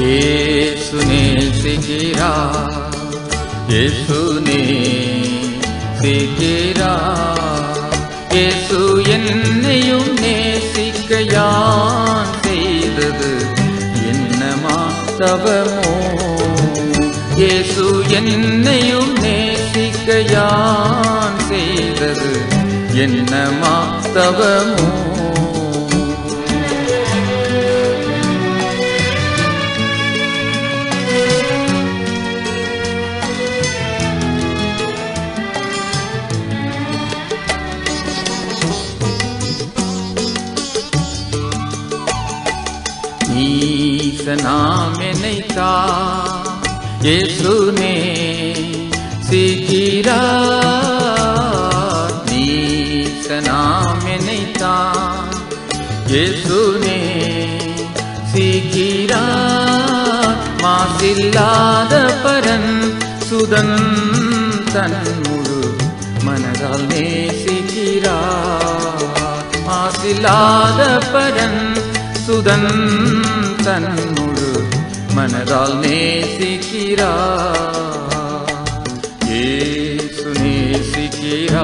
இயேசு நேசிக்கிறார் இயேசு நேசிக்கிறார் இயேசு என்னையும் நேசிக்க யான் செய்தது என்னமா தவமோ இயேசு என்னையும் நேசிக்க யான் செய்தது என்னமா தவமோ ஈசனாம் என்னைத்தா இயேசுனே சீக்கிரா நீசனாம் என்னைத்தா இயேசுனே சீக்கிரா மாசில்லாத பரன் சுதன் தன் முழு மனதால் நேசிக்கிறா மாசில்லாத பரன் சுதன் தன் முழு மனதால் நேசிக்கிறா ஏசு நேசிக்கிறா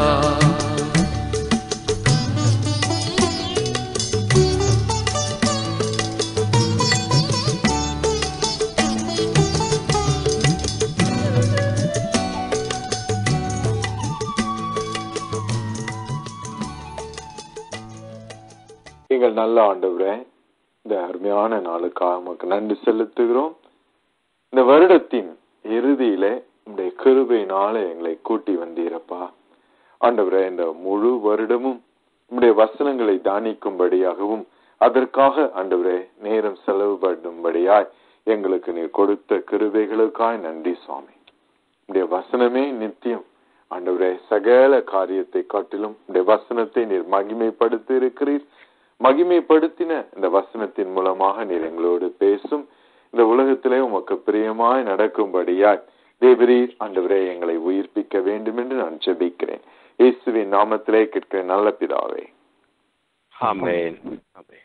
எங்கள் நல்ல ஆண்டவரே இந்த அருமையான நாளுக்காக உமக்கு நன்றி செலுத்துகிறோம் இந்த வருடத்தின் இறுதியிலே உடைய கிருபையினால எங்களை கூட்டி வந்தீரப்பா ஆண்டவரே இந்த முழு வருடமும் உம்முடைய வசனங்களை தானிக்கும்படியாகவும் அதற்காக ஆண்டவரே நேரம் செலவு பண்ணும்படியாய் எங்களுக்கு நீர் கொடுத்த கிருபைகளுக்காய் நன்றி சுவாமி உடைய வசனமே நித்தியம் ஆண்டவரே சகல காரியத்தை காட்டிலும் உடைய வசனத்தை நீர் மகிமைப்படுத்தி இருக்கிறீர் மகிமைப்படுத்தின இந்த வசனத்தின் மூலமாக நீர் எங்களோடு பேசும் இந்த உலகத்திலே உமக்கு பிரியமாய் நடக்கும்படியாய் தேவரீர் ஆண்டவரே எங்களை உயிர்ப்பிக்க வேண்டும் என்று நான் ஜெபிக்கிறேன் இயேசுவின் நாமத்திலே கேட்கிற நல்ல பிதாவே ஆமென் ஆமென்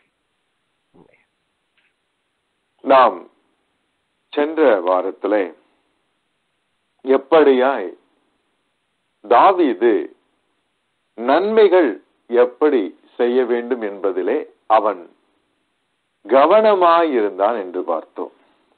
நாம் சென்ற வாரத்திலே எப்படியாய் தாவீது நன்மைகள் எப்படி செய்ய வேண்டும் என்பதிலே அவன் கவனமாயிருந்தான் என்று பார்த்தோம்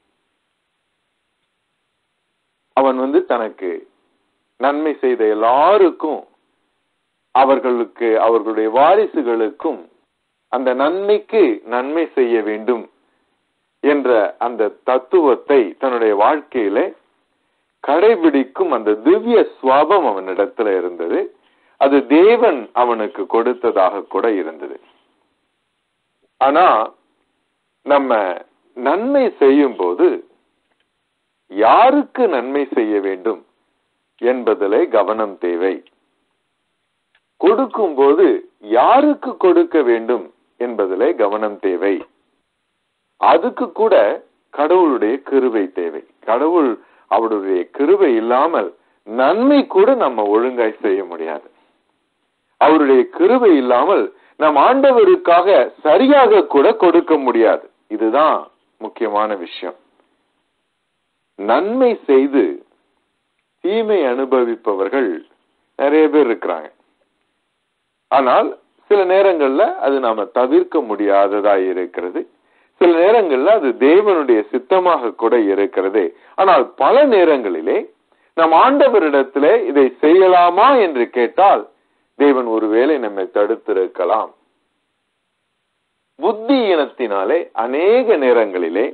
அவன் வந்து தனக்கு நன்மை செய்த எல்லாருக்கும் அவர்களுக்கு அவர்களுடைய வாரிசுகளுக்கும் அந்த நன்மைக்கு நன்மை செய்ய வேண்டும் என்ற அந்த தத்துவத்தை தன்னுடைய வாழ்க்கையில கடைபிடிக்கும் அந்த திவ்ய சுவாபம் அவனிடத்துல இருந்தது அது தேவன் அவனுக்கு கொடுத்ததாக கூட இருந்தது ஆனா நம்ம நன்மை செய்யும் போது யாருக்கு நன்மை செய்ய வேண்டும் என்பதிலே கவனம் தேவை கொடுக்கும் போது யாருக்கு கொடுக்க வேண்டும் என்பதிலே கவனம் தேவை அதுக்கு கூட கடவுளுடைய கிருபை தேவை கடவுள் அவருடைய கிருபை இல்லாமல் நன்மை கூட நம்ம ஒழுங்காய் செய்ய முடியாது அவருடைய கிருபை இல்லாமல் நம் ஆண்டவருக்காக சரியாக கூட கொடுக்க முடியாது இதுதான் முக்கியமான விஷயம் நன்மை செய்து தீமை அனுபவிப்பவர்கள் நிறைய பேர் இருக்கிறாங்க ஆனால் சில நேரங்கள்ல அது நாம தவிர்க்க முடியாததா இருக்கிறது சில நேரங்கள்ல அது தேவனுடைய சித்தமாக கூட இருக்கிறது ஆனால் பல நேரங்களிலே நம் ஆண்டவரிடத்துல இதை செய்யலாமா என்று கேட்டால் தேவன் ஒருவேளை நம்மை தடுத்திருக்கலாம் புத்தி இனத்தினாலே அநேக நேரங்களிலே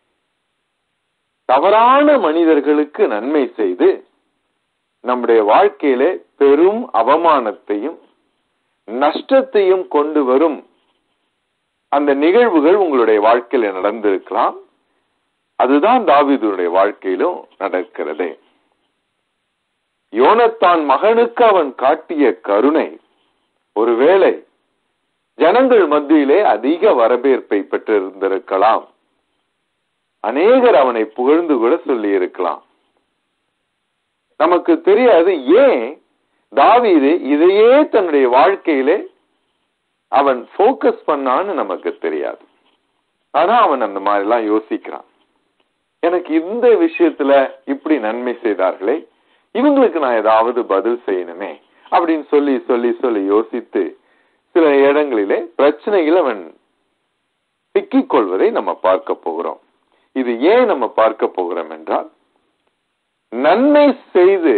தவறான மனிதர்களுக்கு நன்மை செய்து நம்முடைய வாழ்க்கையிலே பெரும் அவமானத்தையும் நஷ்டத்தையும் கொண்டு வரும் அந்த நிகழ்வுகள் உங்களுடைய வாழ்க்கையில நடந்திருக்கலாம் அதுதான் தாவீதுடைய வாழ்க்கையிலும் நடக்கிறது யோனத்தான் மகனுக்கு அவன் காட்டிய கருணை ஒருவேளை ஜனங்கள் மத்தியிலே அதிக வரவேற்பை பெற்றிருந்திருக்கலாம் அநேகர் அவனை புகழ்ந்து கூட சொல்லி இருக்கலாம் நமக்கு தெரியாது ஏன் தாவீது இதையே தன்னுடைய வாழ்க்கையிலே அவன் போக்கஸ் பண்ணான்னு நமக்கு தெரியாது ஆனா அவன் அந்த மாதிரி எல்லாம் யோசிக்கிறான் எனக்கு இந்த விஷயத்துல இப்படி நன்மை செய்தார்களே இவங்களுக்கு நான் ஏதாவது பதில் செய்யணுமே அப்படின்னு சொல்லி சொல்லி சொல்லி யோசித்து சில இடங்களிலே பிரச்சனைகள் அவன் சிக்கிக் கொள்வதை நம்ம பார்க்க போகிறோம் இது ஏன் நம்ம பார்க்க போகிறோம் என்றால் நன்மை செய்து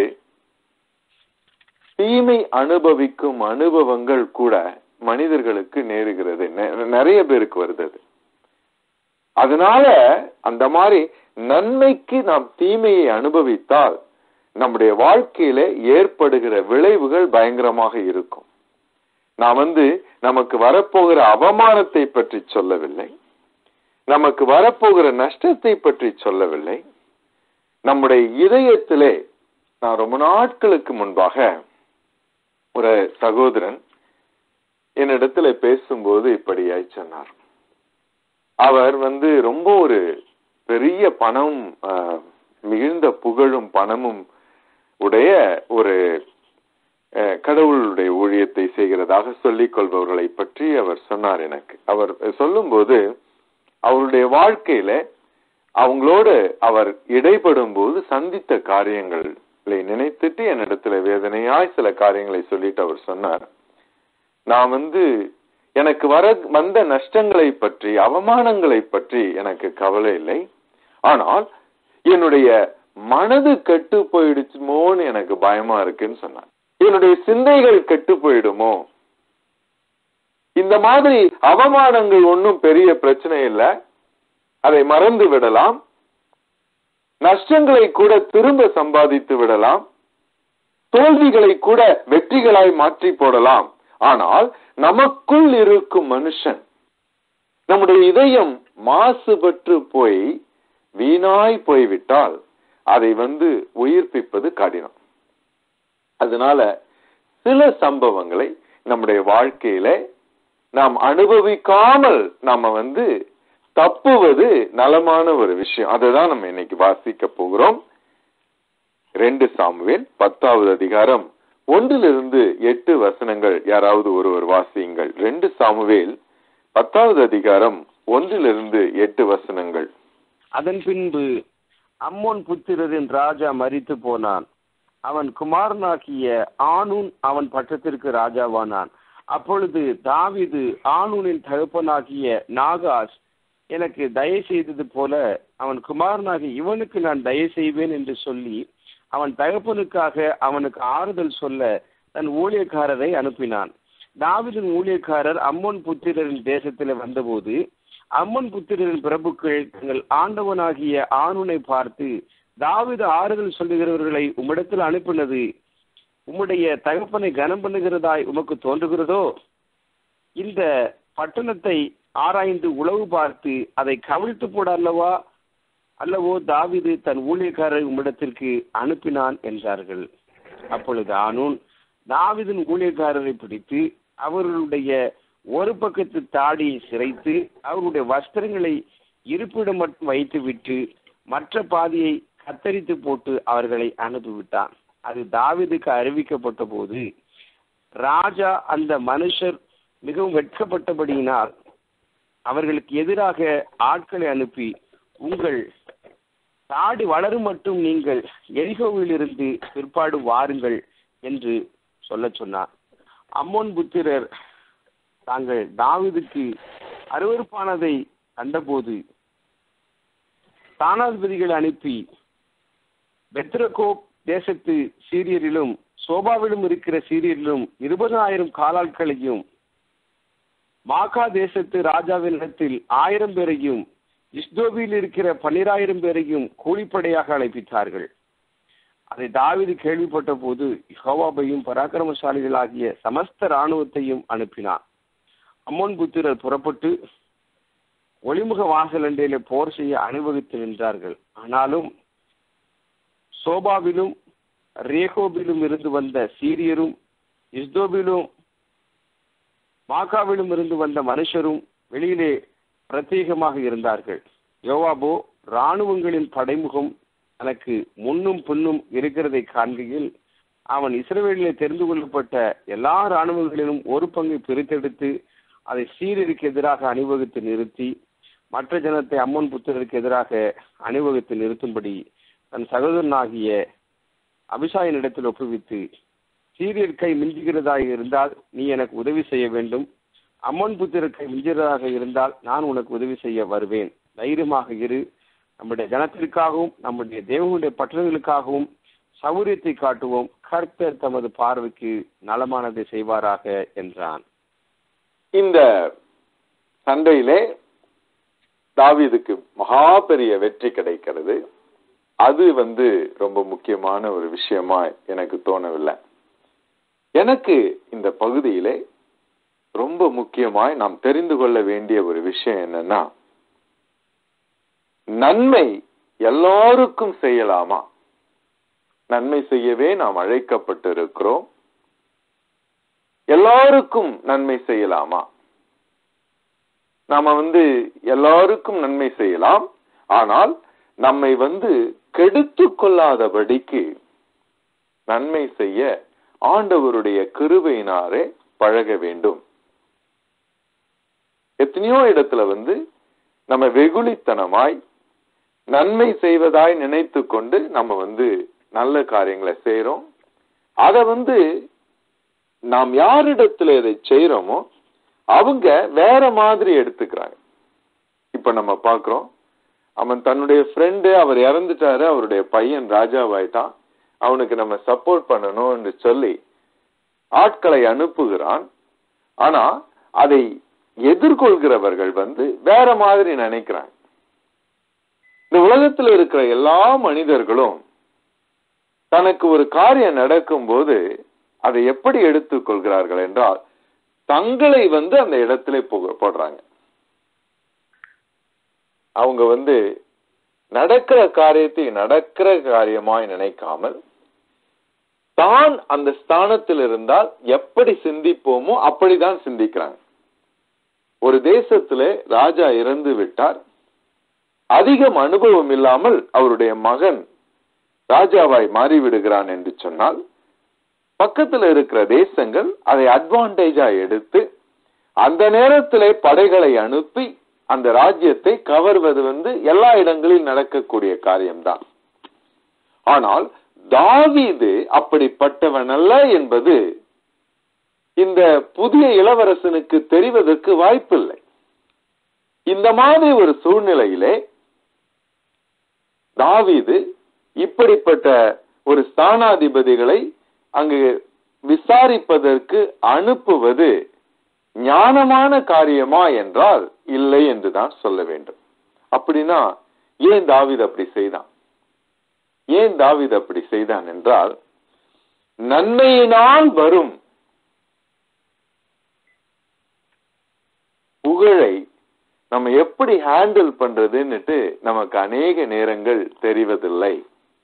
தீமை அனுபவிக்கும் அனுபவங்கள் கூட மனிதர்களுக்கு நேருகிறது நெ- நிறைய பேருக்கு வருது அது. அதனால அந்த மாதிரி நன்மைக்கு நாம் தீமையை அனுபவித்தால் நம்முடைய வாழ்க்கையில ஏற்படுகிற விளைவுகள் பயங்கரமாக இருக்கும் நான் வந்து நமக்கு வரப்போகிற அவமானத்தை பற்றி சொல்லவில்லை நமக்கு வரப்போகிற நஷ்டத்தை பற்றி சொல்லவில்லை நம்முடைய இதயத்திலே நான் ரொம்ப நாட்களுக்கு முன்பாக ஒரு சகோதரன் என்னிடத்துல பேசும்போது இப்படியாய் சொன்னார் அவர் வந்து ரொம்ப ஒரு பெரிய பணம் ஆஹ், மிகுந்த புகழும் பணமும் உடைய ஒரு அஹ், கடவுளுடைய ஊழியத்தை செய்கிறதாக சொல்லிக் கொள்பவர்களை பற்றி அவர் சொன்னார் எனக்கு அவர் சொல்லும்போது அவருடைய வாழ்க்கையில அவங்களோடு அவர் இடைப்படும் போது சந்தித்த காரியங்களை நினைத்துட்டு என்னிடத்துல வேதனையாய் சில காரியங்களை சொல்லிட்டு அவர் சொன்னார் நான் வந்து எனக்கு வர வந்த நஷ்டங்களை பற்றி அவமானங்களை பற்றி எனக்கு கவலை இல்லை ஆனால் என்னுடைய மனது கெட்டு போயிடுச்சுமோன்னு எனக்கு பயமா இருக்குன்னு சொன்னார் என்னுடைய சிந்தைகள் கெட்டு போயிடுமோ இந்த மாதிரி அவமானங்கள் ஒன்றும் பெரிய பிரச்சனை இல்லை அதை மறந்து விடலாம் நஷ்டங்களை கூட திரும்ப சம்பாதித்து விடலாம் தோல்விகளை கூட வெற்றிகளாய் மாற்றி போடலாம் ஆனால் நமக்குள் இருக்கும் மனுஷன் நம்முடைய இதயம் மாசுபட்டு போய் வீணாய் போய்விட்டால் அதை வந்து உயிர்ப்பிப்பது கடினம் அதனால சில சம்பவங்களை நம்முடைய வாழ்க்கையில நாம் அனுபவிக்காமல் நாம வந்து தப்புவது நலமான ஒரு விஷயம் அதுதான் நம்ம இன்னைக்கு வாசிக்க போகிறோம் ரெண்டு சாமுவேல் பத்தாவது அதிகாரம் ஒன்றிலிருந்து எட்டு வசனங்கள் யாராவது ஒருவர் வாசியுங்கள் ரெண்டு சாமுவேல் பத்தாவது அதிகாரம் ஒன்றிலிருந்து எட்டு வசனங்கள் அதன் பின்பு அம்மோன் புத்திரரின் ராஜா மரித்து போனான் அவன் குமாரனாகிய ஆனூன் அவன் பட்டத்திற்கு ராஜாவானான் அப்பொழுது தாவீது ஆனூனின் தகப்பனாகிய நாகாஸ் எனக்கு தயவு செய்தது போல அவன் குமாரனாகிய இவனுக்கு நான் தயவு செய்வேன் என்று சொல்லி அவன் தகப்பனுக்காக அவனுக்கு ஆறுதல் சொல்ல தன் ஊழியக்காரரை அனுப்பினான் தாவீதின் ஊழியக்காரர் அம்மோன் புத்திரரின் தேசத்திலே வந்தபோது அம்மன் புத்திரரின் பிரபுக்கள் தங்கள் ஆண்டவனாகிய ஆணுனை பார்த்து தாவீது ஆறுதல் சொல்லுகிறவர்களை உம்மிடத்தில் அனுப்பினது உம்முடைய தகப்பனை கனம் பண்ணுகிறதாய் உமக்கு தோன்றுகிறதோ இந்த பட்டணத்தை ஆராய்ந்து உளவு பார்த்து அதை கவிழ்த்து போட அல்லவா அல்லவோ தாவீது தன் ஊழியக்காரரை உம்மிடத்திற்கு அனுப்பினான் என்றார்கள் அப்பொழுது ஆனூன் தாவீதின் ஊழியக்காரரை பிடித்து அவர்களுடைய ஒரு பக்கத்து தாடியை சிரைத்து அவருடைய வஸ்திரங்களை இருப்பிடம் மட்டும் வைத்துவிட்டு மற்ற பாதியை கத்தரித்து போட்டு அவர்களை அனுப்பிவிட்டான் அது தாவீதுக்கு அறிவிக்கப்பட்ட போது ராஜா அந்த மனுஷர் மிகவும் வெட்கப்பட்டபடியினால் அவர்களுக்கு எதிராக ஆட்களை அனுப்பி உங்கள் தாடி வளரும் மட்டும் நீங்கள் எரிகோவிலிருந்து பிற்பாடு வாருங்கள் என்று சொல்லச் சொன்னார் அம்மோன் புத்திரர் தாங்கள் தாவீதுக்கு அருவருப்பானதை கண்டபோது தானாதிபதிகளை அனுப்பி பெத்ரகோப் தேசத்து சீரியரிலும் சோபாவிலும் இருக்கிற சீரியரிலும் இருபதாயிரம் காலாட்களையும் மாகா தேசத்து ராஜாவின் இடத்தில் ஆயிரம் பேரையும் இஸ்தோபியில் இருக்கிற பன்னிராயிரம் பேரையும் கூலிப்படையாக அழைப்பித்தார்கள் அதை தாவீது கேள்விப்பட்ட போது யெகோவாவையும் பராக்கிரமசாலிகளாகிய சமஸ்த இராணுவத்தையும் அனுப்பினான் அம்மோன் புத்திரர் புறப்பட்டு ஒளிமுக வாசல் அண்டையில போர் செய்ய அணிவகுத்து நின்றார்கள் ஆனாலும் சோபாவிலும் ரேகோபிலும் இருந்து வந்த சீரியரும் இஸ்தோபிலும் மாகாவிலும் இருந்து வந்த மனுஷரும் வெளியிலே பிரத்யேகமாக இருந்தார்கள் யோவாபோ இராணுவங்களின் படைமுகம் தனக்கு முன்னும் பின்னும் இருக்கிறதை காண்கையில் அவன் இஸ்ரவேலிலே தெரிந்து கொள்ளப்பட்ட எல்லா இராணுவங்களிலும் ஒரு பங்கை பிரித்தெடுத்து அதை சீரருக்கு எதிராக அணிவகுத்து நிறுத்தி மற்ற ஜனத்தை அம்மன் புத்திரருக்கு எதிராக அணிவகுத்து நிறுத்தும்படி தன் சகோதரனாகிய அபிஷாயனிடத்தில் ஒப்புவித்து சீரியர் கை மிஞ்சுகிறதாக இருந்தால் நீ எனக்கு உதவி செய்ய வேண்டும் அம்மன் புத்திரர் கை மிஞ்சுகிறதாக இருந்தால் நான் உனக்கு உதவி செய்ய வருவேன் தைரியமாக இரு நம்முடைய ஜனத்திற்காகவும் நம்முடைய தேவனுடைய பட்டணங்களுக்காகவும் சௌரியத்தை காட்டுவோம் கர்த்தர் தமது பார்வைக்கு நலமானதை செய்வாராக என்றான் இந்த சண்டையிலே தாவீதுக்கு மகா பெரிய வெற்றி கிடைக்கிறது அது வந்து ரொம்ப முக்கியமான ஒரு விஷயமா எனக்கு தோணவில்லை எனக்கு இந்த பகுதியிலே ரொம்ப முக்கியமாய் நாம் தெரிந்து கொள்ள வேண்டிய ஒரு விஷயம் என்னன்னா நன்மை எல்லாருக்கும் செய்யலாமா நன்மை செய்யவே நாம் அழைக்கப்பட்டிருக்கிறோம் எல்லாருக்கும் நன்மை செய்யலாமா நாம வந்து எல்லாருக்கும் நன்மை செய்யலாம் ஆனால் நம்மை வந்து கெடுத்து கொள்ளாதபடிக்கு நன்மை செய்ய ஆண்டவருடைய கிருபையினாரே பழக வேண்டும் எத்தனையோ இடத்துல வந்து நம்ம வெகுளித்தனமாய் நன்மை செய்வதாய் நினைத்து கொண்டு நம்ம வந்து நல்ல காரியங்களை செய்யறோம் அத வந்து நாம் யாரிடத்துல இதை செய்யறோமோ அவங்க வேற மாதிரி எடுத்துக்கிறாங்க இப்ப நம்ம பாக்குறோம் அவன் தன்னுடைய ஃப்ரெண்டு அவர் இறந்துட்டாரு அவருடைய பையன் ராஜாவாயிட்டான் அவனுக்கு நம்ம சப்போர்ட் பண்ணணும்னு சொல்லி ஆட்களை அனுப்புகிறான் ஆனா அதை எதிர்கொள்கிறவர்கள் வந்து வேற மாதிரி நினைக்கிறாங்க இந்த உலகத்துல இருக்கிற எல்லா மனிதர்களும் தனக்கு ஒரு காரியம் நடக்கும் போது அதை எப்படி எடுத்துக் கொள்கிறார்கள் என்றால் தங்களை வந்து அந்த இடத்துல புக- போடுறாங்க அவங்க வந்து நடக்கிற காரியத்தை நடக்கிற காரியமாய் நினைக்காமல் தான் அந்த ஸ்தானத்தில் இருந்தால் எப்படி சிந்திப்போமோ அப்படிதான் சிந்திக்கிறாங்க ஒரு தேசத்திலே ராஜா இறந்து விட்டார் அதிகம் அனுபவம் இல்லாமல் அவருடைய மகன் ராஜாவாய் மாறிவிடுகிறான் என்று சொன்னால் பக்கத்துல இருக்கிற தேசங்கள் அதை அட்வான்டேஜா எடுத்து அந்த நேரத்திலே படைகளை அனுப்பி அந்த ராஜ்யத்தை கவர்வது வந்து எல்லா இடங்களில் நடக்கக்கூடிய காரியம்தான் ஆனால் தாவீது அப்படிப்பட்டவன் அல்ல என்பது இந்த புதிய இளவரசனுக்கு தெரிவதற்கு வாய்ப்பில்லை இந்த மாதிரி ஒரு சூழ்நிலையிலே தாவீது இப்படிப்பட்ட ஒரு ஸ்தானாதிபதிகளை அங்கு விசாரிப்பதற்கு அனுப்புவது ஞானமான காரியமா என்றால் இல்லை என்றுதான் சொல்ல வேண்டும் அப்படின்னா ஏன் தாவீது அப்படி செய்தான் ஏன் தாவீது அப்படி செய்தான் என்றால் நன்மையினால் வரும் புகழை நம்ம எப்படி ஹேண்டில் பண்றதுன்னுட்டு நமக்கு அநேக நேரங்கள் தெரிவதில்லை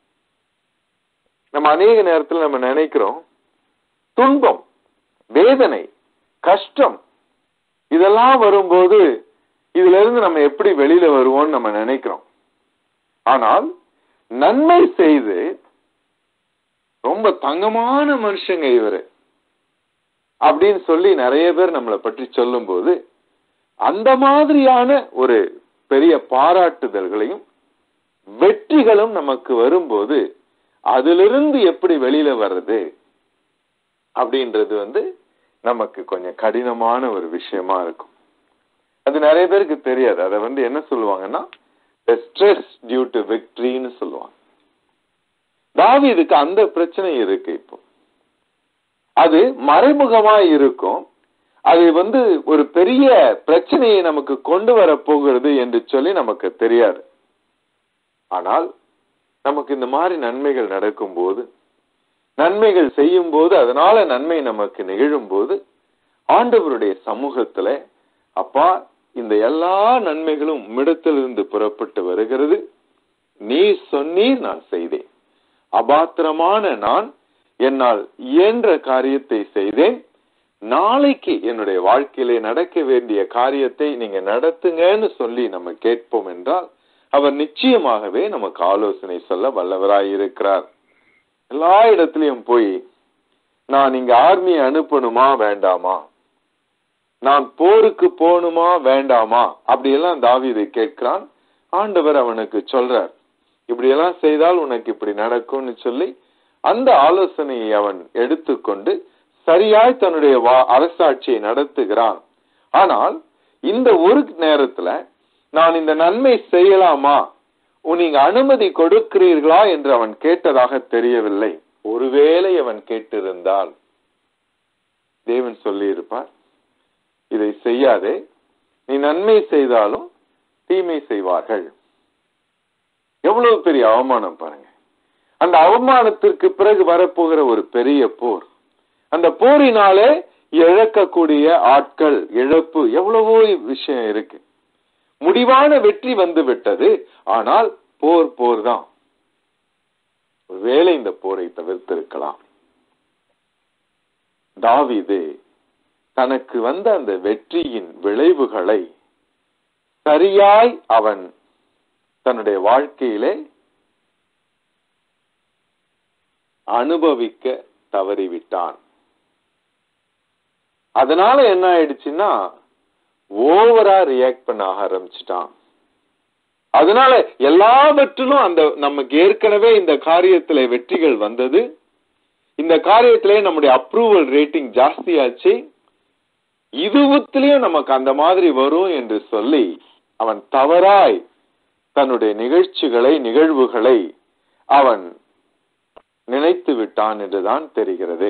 நம்ம அநேக நேரத்தில் நம்ம நினைக்கிறோம் துன்பம் வேதனை கஷ்டம் இதெல்லாம் வரும்போது இதுல இருந்து நம்ம எப்படி வெளியில வருவோம்னு நம்ம நினைக்கிறோம் ஆனால் நன்மை செய்து ரொம்ப தங்கமான மனுஷங்க இவரு அப்படின்னு சொல்லி நிறைய பேர் நம்மளை பற்றி சொல்லும்போது அந்த மாதிரியான ஒரு பெரிய பாராட்டுதல்களையும் வெற்றிகளும் நமக்கு வரும்போது அதிலிருந்து எப்படி வெளியில வர்றது அப்படின்றது வந்து நமக்கு கொஞ்சம் கடினமான ஒரு விஷயமா இருக்கும் அது நிறைய பேருக்கு தெரியாது அதை வந்து என்ன சொல்லுவாங்கன்னா ஸ்ட்ரெஸ் டியூ டு விக்டரின்னு சொல்லுவாங்க தாவீதுக்கு அந்த பிரச்சனை இருக்கு இப்போ அது மறைமுகமா இருக்கும் அது வந்து ஒரு பெரிய பிரச்சனையை நமக்கு கொண்டு வர போகிறது என்று சொல்லி நமக்கு தெரியாது ஆனால் நமக்கு இந்த மாதிரி நன்மைகள் நடக்கும்போது நன்மைகள் செய்யும் போது அதனால நன்மை நமக்கு நிகழும் போது ஆண்டவருடைய சமூகத்துல அப்பா இந்த எல்லா நன்மைகளும் உம்மிடத்திலிருந்து புறப்பட்டு வருகிறது நீ சொன்னீர் நான் செய்தேன் அபாத்திரமான நான் என்னால் இயன்ற காரியத்தை செய்தேன் நாளைக்கு என்னுடைய வாழ்க்கையிலே நடக்க வேண்டிய காரியத்தை நீங்க நடத்துங்கன்னு சொல்லி நம்ம கேட்போம் என்றால் அவர் நிச்சயமாகவே நமக்கு ஆலோசனை சொல்ல வல்லவராய் இருக்கிறார் எல்லா இடத்துலயும் போய் நான் இங்க ஆர்மியை அனுப்பணுமா வேண்டாமா நான் போருக்கு போகணுமா வேண்டாமா அப்படியெல்லாம் தாவீது கேட்கிறான் ஆண்டவர் அவனுக்கு சொல்றார் இப்படியெல்லாம் செய்தால் உனக்கு இப்படி நடக்கும்னு சொல்லி அந்த ஆலோசனையை அவன் எடுத்துக்கொண்டு சரியாய் தன்னுடைய வா- அரசாட்சியை நடத்துகிறான் ஆனால் இந்த ஒரு நேரத்துல நான் இந்த நன்மை செய்யலாமா உன் நீங்க அனுமதி கொடுக்கிறீர்களா என்று அவன் கேட்டதாக தெரியவில்லை ஒருவேளை அவன் கேட்டிருந்தால் தேவன் சொல்லி இருப்பார் இதை செய்யாதே நீ நன்மை செய்தாலும் தீமை செய்வார்கள் எவ்வளவு பெரிய அவமானம் பாருங்க அந்த அவமானத்திற்கு பிறகு வரப்போகிற ஒரு பெரிய போர் அந்த போரினாலே இழக்கக்கூடிய ஆட்கள் இழப்பு எவ்வளவோ விஷயம் இருக்கு முடிவான வெற்றி வந்து விட்டது ஆனால் போர் போர் தான் ஒருவேளை இந்த போரை தவிர்த்திருக்கலாம் தாவீது தனக்கு வந்த அந்த வெற்றியின் விளைவுகளை சரியாய் அவன் தன்னுடைய வாழ்க்கையிலே அனுபவிக்க தவறிவிட்டான் அதனால என்ன ஆயிடுச்சுன்னா ஓவரா ரியாக்ட் பண்ண ஆரம்பிச்சிட்டான் அதனால எல்லாவற்றிலும் அந்த நமக்கு ஏற்கனவே இந்த காரியத்துல வெற்றிகள் வந்தது இந்த காரியத்திலே நம்முடைய அப்ரூவல் ரேட்டிங் ஜாஸ்தியாச்சு இதுவத்திலையும் நமக்கு அந்த மாதிரி வரும் என்று சொல்லி அவன் தவறாய் தன்னுடைய நிகழ்ச்சிகளை நிகழ்வுகளை அவன் நினைத்து விட்டான் என்றுதான் தெரிகிறது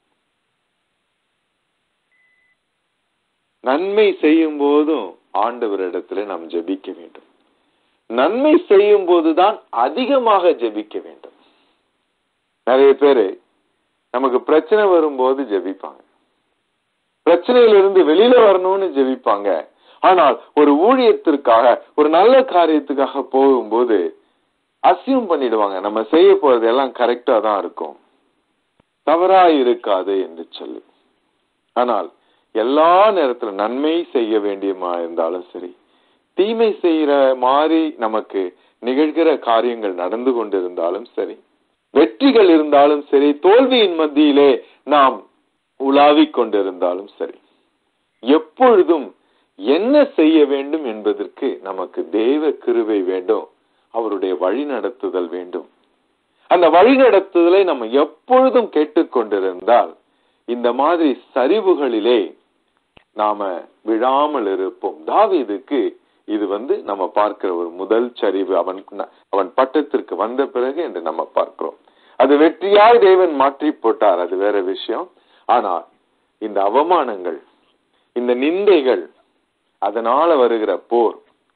நன்மை செய்யும் போதும் ஆண்டவரிடத்துல நாம் ஜெபிக்க வேண்டும் நன்மை செய்யும் போதுதான் அதிகமாக ஜெபிக்க வேண்டும் நிறைய பேரு நமக்கு பிரச்சனை வரும்போது ஜெபிப்பாங்க பிரச்சனையிலிருந்து வெளியில வரணும்னு ஜெபிப்பாங்க ஆனால் ஒரு ஊழியத்திற்காக ஒரு நல்ல காரியத்துக்காக போகும்போது அசியூம் பண்ணிடுவாங்க நம்ம செய்ய போறது எல்லாம் கரெக்டா தான் இருக்கும் தவறா இருக்காது என்று சொல்லி ஆனால் எல்லா நேரத்துல நன்மை செய்ய வேண்டியமா இருந்தாலும் சரி தீமை செய்யற மாதிரி நமக்கு நிகழ்கிற காரியங்கள் நடந்து கொண்டிருந்தாலும் சரி வெற்றிகள் இருந்தாலும் சரி தோல்வியின் மத்தியிலே நாம் உலாவிக் கொண்டிருந்தாலும் சரி எப்பொழுதும் என்ன செய்ய வேண்டும் என்பதற்கு நமக்கு தேவ கிருபை வேண்டும் அவருடைய வழி நடத்துதல் வேண்டும் அந்த வழி நடத்துதலை நம்ம எப்பொழுதும் கேட்டுக்கொண்டிருந்தால் இந்த மாதிரி சரிவுகளிலே நாம விழாமல் இருப்போம் தாவீதுக்கு இது வந்து நம்ம பார்க்கிற ஒரு முதல் சரிவு அவன் அவன் பட்டத்திற்கு வந்த பிறகு என்று நம்ம பார்க்கிறோம் அது வெற்றியாய் தேவன் மாற்றி போட்டார் அது வேற விஷயம் ஆனால் இந்த அவமானங்கள் இந்த நிந்தைகள் அதனால வருகிற போர்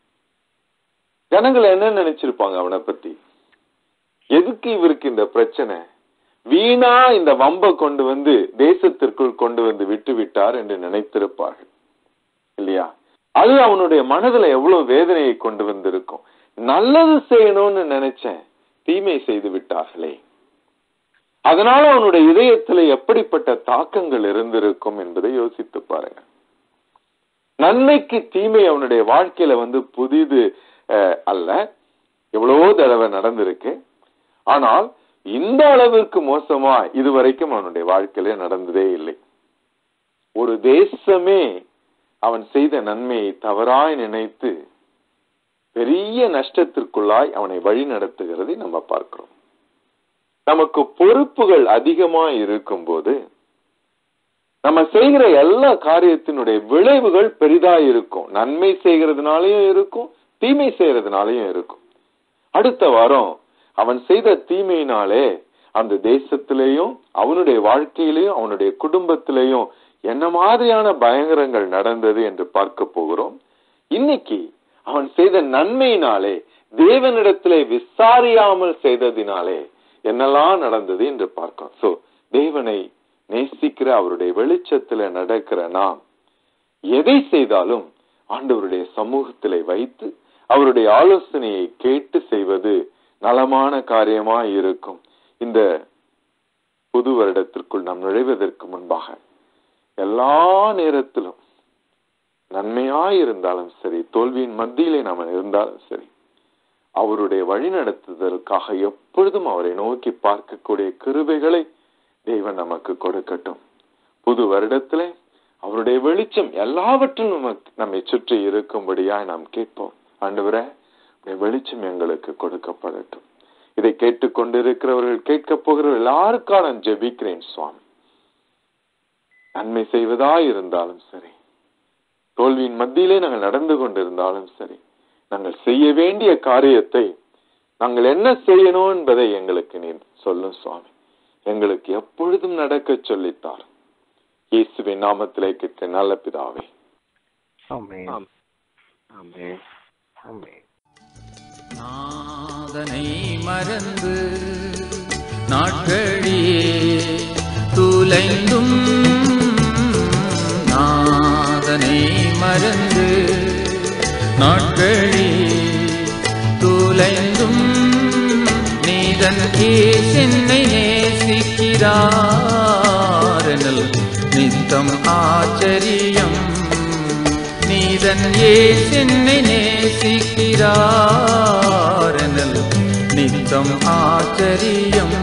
ஜனங்கள் என்ன நினைச்சிருப்பாங்க அவனை பத்தி எதுக்கு இவருக்கு இந்த பிரச்சனை வீணா இந்த வம்ப கொண்டு வந்து தேசத்திற்குள் கொண்டு வந்து விட்டு விட்டார் என்று நினைத்திருப்பார்கள் இல்லையா அது அவனுடைய மனதுல எவ்வளவு வேதனையை கொண்டு வந்திருக்கும் நல்லது செய்யணும்னு நினைச்சேன் தீமை செய்து விட்டார்களே அதனால அவனுடைய இதயத்துல எப்படிப்பட்ட தாக்கங்கள் இருந்திருக்கும் என்பதை யோசித்து பாருங்க நன்மைக்கு தீமை அவனுடைய வாழ்க்கையில வந்து புதிது அஹ், அல்ல எவ்வளவோ தடவை நடந்திருக்கு ஆனால் இந்த அளவிற்கு மோசமா இதுவரைக்கும் அவனுடைய வாழ்க்கையில நடந்ததே இல்லை ஒரு தேசமே அவன் செய்த நன்மையை தவறாய் நினைத்து பெரிய நஷ்டத்திற்குள்ளாய் அவனை வழி நடத்துகிறதை நம்ம பார்க்கிறோம் நமக்கு பொறுப்புகள் அதிகமா இருக்கும்போது நம்ம செய்கிற எல்லா காரியத்தினுடைய விளைவுகள் பெரிதா இருக்கும் நன்மை செய்கிறதுனாலயும் இருக்கும் தீமை செய்யறதுனாலயும் இருக்கும் அடுத்த வாரம் அவன் செய்த தீமையினாலே அந்த தேசத்திலேயும் அவனுடைய வாழ்க்கையிலையும் அவனுடைய குடும்பத்திலேயும் என்ன மாதிரியான பயங்கரங்கள் நடந்தது என்று பார்க்க போகிறோம் இன்னைக்கு அவன் செய்த நன்மையினாலே தேவனிடத்திலே விசாரியாமல் செய்ததினாலே என்னெல்லாம் நடந்தது என்று பார்க்கிறோம் சோ தேவனை நேசிக்கிற அவருடைய வெளிச்சத்துல நடக்கிற நாம் எதை செய்தாலும் ஆண்டவருடைய சமூகத்திலே வைத்து அவருடைய ஆலோசனையை கேட்டு செய்வது நலமான காரியமா இருக்கும் இந்த புது வருடத்திற்குள் நாம் நுழைவதற்கு முன்பாக எல்லா நேரத்திலும் நன்மையாய் இருந்தாலும் சரி தோல்வியின் மத்தியிலே நாம் இருந்தாலும் சரி அவருடைய வழி நடத்துதலுக்காக எப்பொழுதும் அவரை நோக்கி பார்க்கக்கூடிய கிருபைகளை தேவன் நமக்கு கொடுக்கட்டும் புது வருடத்திலே அவருடைய வெளிச்சம் எல்லாவற்றிலும் நமக்கு நம்மை சுற்றி இருக்கும்படியாய் நாம் கேட்போம் ஆண்டவரே உடைய வெளிச்சம் எங்களுக்கு கொடுக்கப்படட்டும் இதை கேட்டுக்கொண்டிருக்கிறவர்கள் கேட்கப் போகிற எல்லாருக்காக நான் ஜெபிக்கிறேன் சுவாமி நன்மை செய்வதாய் இருந்தாலும் சரி தோல்வியின் மத்தியிலே நாங்கள் நடந்து கொண்டிருந்தாலும் சரி நாங்கள் செய்ய வேண்டிய காரியத்தை நாங்கள் என்ன செய்யணும் என்பதை எங்களுக்கு நீ சொல்லும் சுவாமி எங்களுக்கு எப்பொழுதும் நடக்க சொல்லித்தார் இயேசுவின் நாமத்திலே கேட்ட நல்ல பிதாவே ஆமென் ஆமென் ஆமென் நாதனை மறந்து நாட்களே துலைந்தும் நாதனை மறந்து நாட்களே துலைந்தும் நீதன் ஏசென்னை நேசிக்கிறாரனல் நித்தம் ஆச்சரியம் நீதன் ஏசென்னை நேசிக்கிறாரனல் நித்தம் ஆச்சரியம்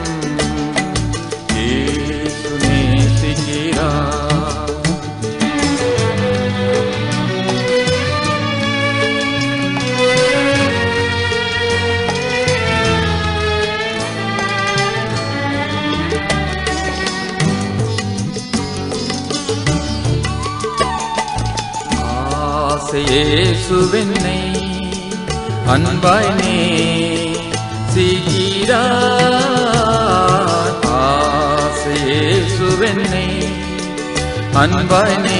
ஏசு நேசிக்கிறார் ஆசையேசுவென்னை அன்பாய் நே சீகிறார் ஆசையேசுவென்னை அன்பாய் நே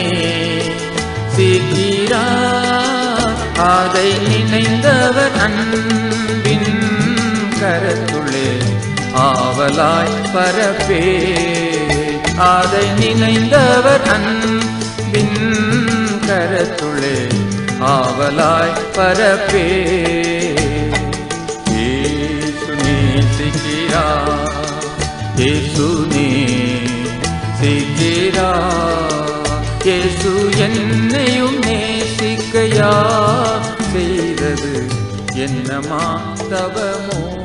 சீகிறார் அதை நினைந்தவர் அன்பின் கரத்துள்ளே ஆவலாய் பரப்பே அதை நினைந்தவர் அன்பின் கரத்துள்ளே ஆவலாய் பரப்பே ஏசு நேசிக்கிறா ஏசு நேசிக்கிறா ஏசு என்னையும் நேசிக்கையா செய்தது என்னமா தவமோ